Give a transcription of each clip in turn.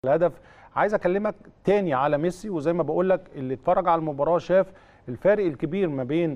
الهدف عايز اكلمك تاني على ميسي وزي ما بقول لك اللي اتفرج على المباراه شاف الفارق الكبير ما بين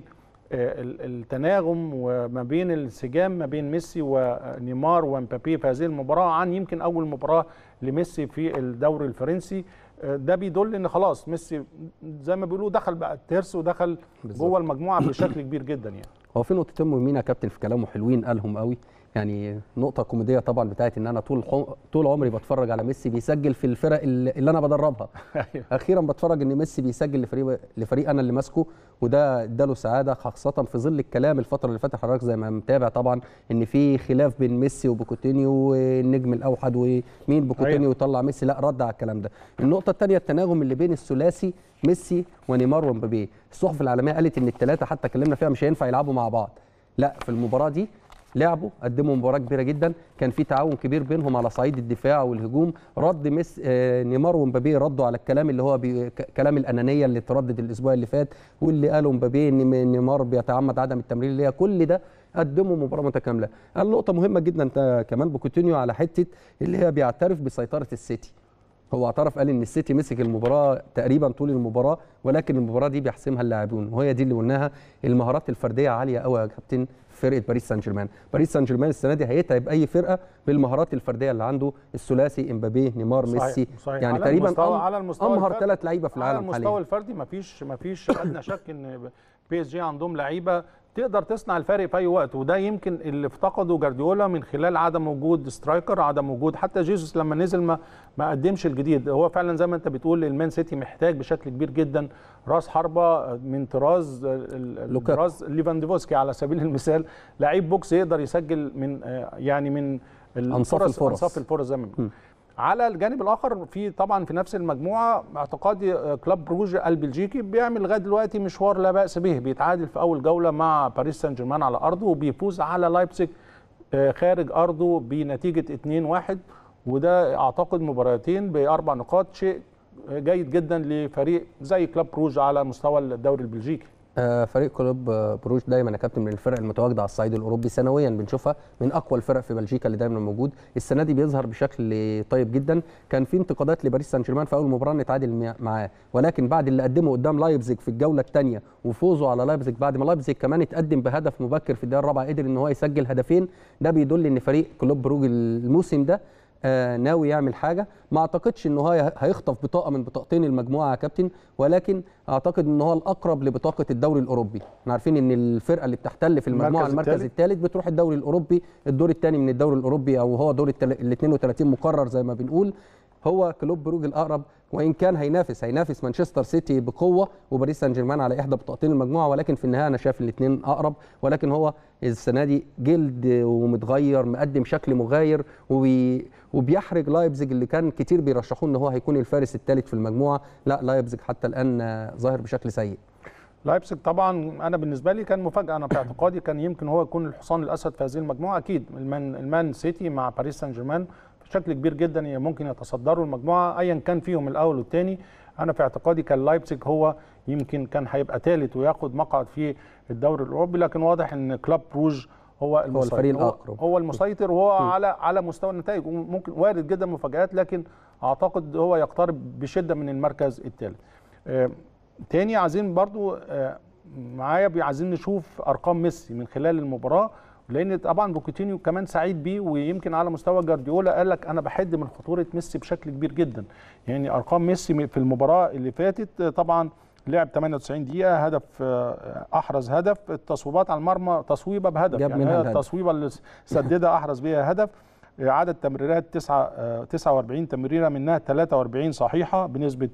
التناغم وما بين الانسجام ما بين ميسي ونيمار ومبابي في هذه المباراه عن يمكن اول مباراه لميسي في الدوري الفرنسي ده بيدل ان خلاص ميسي زي ما بيقولوا دخل بقى الترس ودخل جوه المجموعه بشكل كبير جدا يعني هو في نقطتين مهمين يا كابتن في كلامه حلوين قالهم قوي يعني نقطه كوميديه طبعا بتاعت ان انا طول حو... طول عمري بتفرج على ميسي بيسجل في الفرق اللي انا بدربها اخيرا بتفرج ان ميسي بيسجل لفريق لفريق انا اللي ماسكه وده اداله سعاده خاصه في ظل الكلام الفتره اللي فاتت حضرتك زي ما متابع طبعا ان في خلاف بين ميسي وبوكوتينيو والنجم الاوحد ومين بوكوتينيو يطلع ميسي لا رد على الكلام ده النقطه الثانيه التناغم اللي بين الثلاثي ميسي ونيمار ومبابي الصحف العالميه قالت ان الثلاثه حتى اتكلمنا فيها مش هينفع يلعبوا مع بعض لا في المباراه دي لعبوا قدموا مباراه كبيره جدا كان في تعاون كبير بينهم على صعيد الدفاع والهجوم رد مس آه نيمار ومبابي ردوا على الكلام اللي هو بي... كلام الانانيه اللي اتردد الاسبوع اللي فات واللي قاله مبابي ان نيمار بيتعمد عدم التمرير اللي هي كل ده قدموا مباراه متكامله قال نقطه مهمه جدا انت كمان بوكوتينيو على حته اللي هي بيعترف بسيطره السيتي هو اعترف قال ان السيتي مسك المباراه تقريبا طول المباراه ولكن المباراه دي بيحسمها اللاعبون وهي دي اللي قلناها المهارات الفرديه عاليه قوي يا كابتن فرقه باريس سان جيرمان باريس سان جيرمان السنه دي هيتعب اي فرقه بالمهارات الفرديه اللي عنده الثلاثي امبابي نيمار صحيح ميسي صحيح. يعني على تقريبا المستوى أم على المستوى امهر الفردي- ثلاث لعيبه في العالم على حاليا المستوى الفردي مفيش مفيش ادنى شك ان بي اس جي عندهم لعيبه تقدر تصنع الفارق في اي وقت وده يمكن اللي افتقده جارديولا من خلال عدم وجود سترايكر عدم وجود حتى جيسوس لما نزل ما ما قدمش الجديد هو فعلا زي ما انت بتقول المان سيتي محتاج بشكل كبير جدا راس حربه من طراز ال- ال- لوكاكو. طراز ليفاندوفسكي على سبيل المثال لعيب بوكس يقدر يسجل من آه، يعني من أنصاف الفرص. انصاف الفرص زي ما بنقول على الجانب الاخر في طبعا في نفس المجموعه اعتقادي آه، كلاب بروج البلجيكي بيعمل لغايه دلوقتي مشوار لا باس به بيتعادل في اول جوله مع باريس سان جيرمان على ارضه وبيفوز على لايبزيج آه، خارج ارضه بنتيجه 2-1 وده اعتقد مباراتين باربع نقاط شيء آه، جيد جدا لفريق زي كلاب بروج على مستوى الدوري البلجيكي آه، فريق كلوب آه، بروج دايما يا كابتن من الفرق المتواجده على الصعيد الاوروبي سنويا بنشوفها من اقوى الفرق في بلجيكا اللي دايما موجود السنه دي بيظهر بشكل طيب جدا كان في انتقادات لباريس سان جيرمان في اول مباراه نتعادل مع- معاه ولكن بعد اللي قدمه قدام لايبزيج في الجوله الثانيه وفوزه على لايبزيج بعد ما لايبزيج كمان اتقدم بهدف مبكر في الدقيقه الرابعه قدر ان هو يسجل هدفين ده بيدل ان فريق كلوب بروج الموسم ده آه، ناوي يعمل حاجه ما اعتقدش ان هو هي- هيخطف بطاقه من بطاقتين المجموعه يا كابتن ولكن اعتقد ان هو الاقرب لبطاقه الدوري الاوروبي احنا عارفين ان الفرقه اللي بتحتل في المجموعه المركز المركز الثالث. الثالث بتروح الدوري الاوروبي الدور الثاني من الدوري الاوروبي او هو دور ال 32 مقرر زي ما بنقول هو كلوب بروج الاقرب وان كان هينافس هينافس مانشستر سيتي بقوه وباريس سان جيرمان على احدى بطاقتين المجموعه ولكن في النهايه انا شايف الاثنين اقرب ولكن هو السنه دي جلد ومتغير مقدم شكل مغاير وبي وبيحرج لايبزيج اللي كان كتير بيرشحوه ان هو هيكون الفارس الثالث في المجموعه لا لايبزيج حتى الان آه، ظاهر بشكل سيء لايبزيج طبعا انا بالنسبه لي كان مفاجاه انا في اعتقادي كان يمكن هو يكون الحصان الاسد في هذه المجموعه اكيد المان المان سيتي مع باريس سان جيرمان بشكل كبير جدا ممكن يتصدروا المجموعه ايا كان فيهم الاول والثاني انا في اعتقادي كان لايبزيج هو يمكن كان هيبقى ثالث وياخد مقعد في الدوري الاوروبي لكن واضح ان كلاب بروج هو المسيطر الفريق هو, الأقرب. هو المسيطر وهو على على مستوى النتائج وممكن وارد جدا مفاجات لكن اعتقد هو يقترب بشده من المركز الثالث آه، تاني عايزين برضو آه، معايا بي- عايزين نشوف ارقام ميسي من خلال المباراه لان طبعا بوكيتينيو كمان سعيد بيه ويمكن على مستوى جارديولا قال لك انا بحد من خطوره ميسي بشكل كبير جدا يعني ارقام ميسي في المباراه اللي فاتت آه، طبعا لعب 98 دقيقه هدف آه، احرز هدف التصويبات على المرمى تصويبه بهدف جاب يعني منها هي الهدف. التصويبه اللي سددها احرز بيها هدف عدد تمريرات 9 آه، 49 تمريره منها 43 صحيحه بنسبه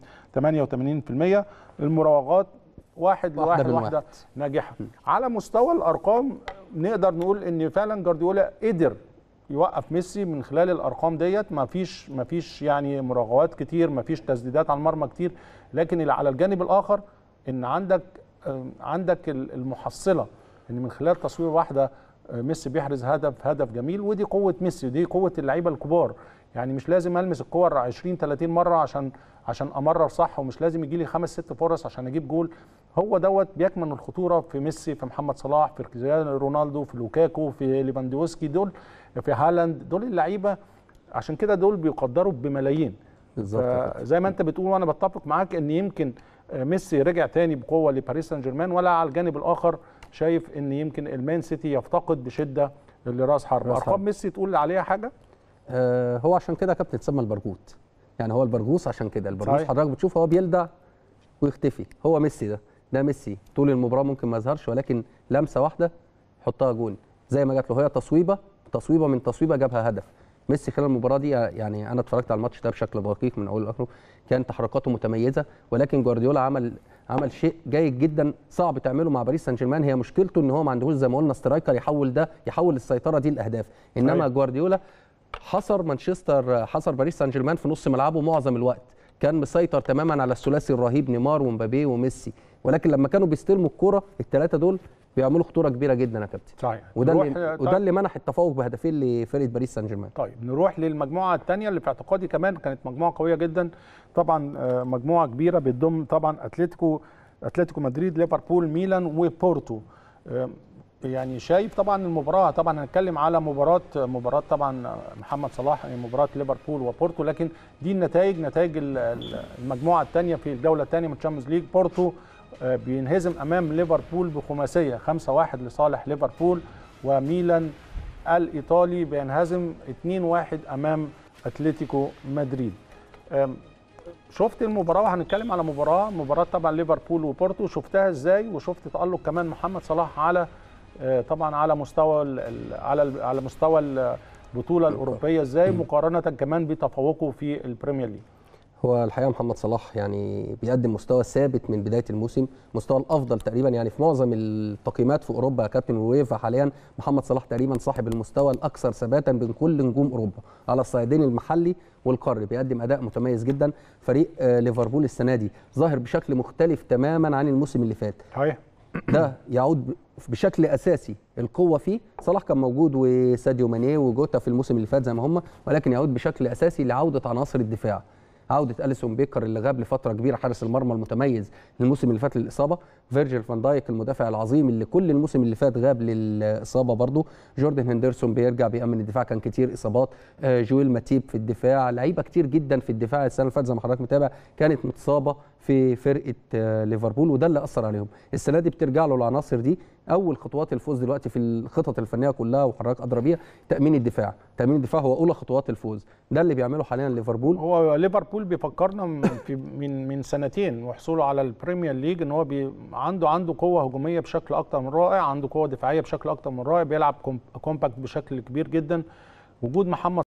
88% المراوغات واحد واحدة لواحد من واحده واحد. ناجحه على مستوى الارقام نقدر نقول ان فعلا جارديولا قدر يوقف ميسي من خلال الارقام ديت ما فيش ما فيش يعني مراوغات كتير ما فيش تسديدات على المرمى كتير لكن اللي على الجانب الاخر ان عندك آه، عندك ال- المحصله ان من خلال تصوير واحده آه، ميسي بيحرز هدف هدف جميل ودي قوه ميسي ودي قوه اللعيبه الكبار يعني مش لازم المس الكور 20 30 مره عشان عشان امرر صح ومش لازم يجي لي خمس ست فرص عشان اجيب جول هو دوت بيكمن الخطوره في ميسي في محمد صلاح في كريستيانو رونالدو في لوكاكو في ليفاندوسكي دول في هالاند دول اللعيبه عشان كده دول بيقدروا بملايين بالظبط يا كابتن. زي ما انت بتقول وانا بتفق معاك ان يمكن آه، ميسي رجع تاني بقوه لباريس سان جيرمان ولا على الجانب الاخر شايف ان يمكن المان سيتي يفتقد بشده لراس حرب راس ارقام حرب. ميسي تقول عليها حاجه آه هو عشان كده يا كابتن اتسمى البرغوث يعني هو البرغوث عشان كده البرغوث صحيح. حضرتك بتشوف هو بيلدع ويختفي هو ميسي ده ده ميسي طول المباراه ممكن ما يظهرش ولكن لمسه واحده حطها جون زي ما جات له هي تصويبه تصويبه من تصويبه جابها هدف ميسي خلال المباراه دي يعني انا اتفرجت على الماتش ده بشكل دقيق من اوله لاخره كان تحركاته متميزه ولكن جوارديولا عمل عمل شيء جيد جدا صعب تعمله مع باريس سان جيرمان هي مشكلته ان هو ما عندهوش زي ما قلنا سترايكر يحول ده يحول السيطره دي لاهداف انما صحيح. جوارديولا حصر مانشستر حصر باريس سان جيرمان في نص ملعبه معظم الوقت كان مسيطر تماما على الثلاثي الرهيب نيمار ومبابي وميسي ولكن لما كانوا بيستلموا الكوره الثلاثه دول بيعملوا خطوره كبيره جدا يا كابتن صحيح وده نروح- اللي طيب. وده اللي منح التفوق بهدفين لفرقه باريس سان جيرمان طيب نروح للمجموعه الثانيه اللي في اعتقادي كمان كانت مجموعه قويه جدا طبعا آه، مجموعه كبيره بتضم طبعا اتلتيكو اتلتيكو مدريد ليفربول ميلان وبورتو آه، يعني شايف طبعا المباراه طبعا هنتكلم على مباراه مباراه طبعا محمد صلاح يعني مباراه ليفربول وبورتو لكن دي النتائج نتائج ال- ال- المجموعه الثانيه في الجوله الثانيه من الشامبيونز ليج بورتو آه، بينهزم امام ليفربول بخماسيه 5-1 لصالح ليفربول وميلان الايطالي بينهزم 2-1 امام اتلتيكو مدريد أم، شفت المباراه وهنتكلم على مباراه مباراه طبعا ليفربول وبورتو شفتها ازاي وشفت تالق كمان محمد صلاح على آه، طبعا على مستوى ال- ال- على ال- على مستوى البطوله الاوروبيه ازاي مقارنه كمان بتفوقه في البريمير ليج هو الحقيقه محمد صلاح يعني بيقدم مستوى ثابت من بدايه الموسم مستوى الافضل تقريبا يعني في معظم التقييمات في اوروبا يا كابتن ويفا حاليا محمد صلاح تقريبا صاحب المستوى الاكثر ثباتا بين كل نجوم اوروبا على الصعيدين المحلي والقاري بيقدم اداء متميز جدا فريق آه، ليفربول السنه دي ظاهر بشكل مختلف تماما عن الموسم اللي فات صحيح ده يعود ب- بشكل اساسي القوه فيه صلاح كان موجود وساديو ماني وجوتا في الموسم اللي فات زي ما هم ولكن يعود بشكل اساسي لعوده عناصر الدفاع عوده اليسون بيكر اللي غاب لفتره كبيره حارس المرمى المتميز الموسم اللي فات للاصابه فيرجيل فان دايك المدافع العظيم اللي كل الموسم اللي فات غاب للاصابه برضه جوردن هندرسون بيرجع بيامن الدفاع كان كتير اصابات آه، جويل ماتيب في الدفاع لعيبه كتير جدا في الدفاع السنه اللي فاتت زي ما حضرتك متابع كانت متصابه في فرقه آه، ليفربول وده اللي اثر عليهم السنه دي بترجع له العناصر دي اول خطوات الفوز دلوقتي في الخطط الفنيه كلها وحضرتك ادرى بيها تامين الدفاع تامين الدفاع هو اولى خطوات الفوز ده اللي بيعمله حاليا ليفربول هو ليفربول بيفكرنا من- في من من سنتين وحصوله على البريمير ليج ان هو بي عنده عنده قوه هجوميه بشكل اكتر من رائع عنده قوه دفاعيه بشكل اكتر من رائع بيلعب كوم- كومباكت بشكل كبير جدا وجود محمد